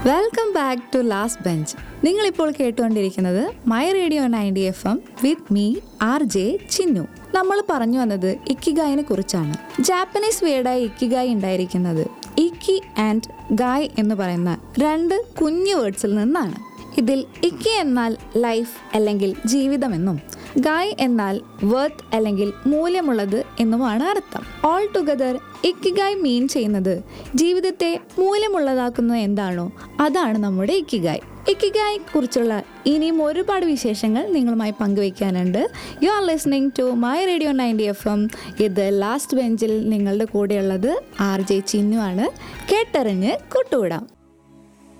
welcome back to last bench നിങ്ങളിപ്പോൾ കേട്ടുകൊണ്ടിരിക്കുന്നത് my radio ninety F M with me R J Chinnu നമ്മൾ പറഞ്ഞു വന്നത് ഇക്കിഗായിനെ കുറിച്ചാണ് ജാപ്പനീസ് വേർഡായി ഇക്കിഗായി ഉണ്ടായിരിക്കുന്നത് ഇക്കി ആൻഡ് ഗായ് എന്ന് പറയുന്ന രണ്ട് കുഞ്ഞു വേർഡ്സിൽ നിന്നാണ് ഇതിൽ ഇക്കി എന്നാൽ ലൈഫ് അല്ലെങ്കിൽ ജീവിതമെന്നും ഗായ് എന്നാൽ വർത്ത് അല്ലെങ്കിൽ മൂല്യമുള്ളത് എന്നുമാണ് അർത്ഥം ഓൾ ടുഗദർ ഇക്കിഗായ് മീൻ ചെയ്യുന്നത് ജീവിതത്തെ മൂല്യമുള്ളതാക്കുന്നത് എന്താണോ അതാണ് നമ്മുടെ ഇക്കിഗായ് ഇക്കിഗായ് കുറിച്ചുള്ള ഇനിയും ഒരുപാട് വിശേഷങ്ങൾ നിങ്ങളുമായി പങ്കുവയ്ക്കാനുണ്ട് you are listening to my radio ninety F M ഇത് ലാസ്റ്റ് ബെഞ്ചിൽ നിങ്ങളുടെ കൂടെയുള്ളത് ആർ ജെ ചിന്നു ആണ് കേട്ടറിഞ്ഞ് കൂട്ടുവിടാം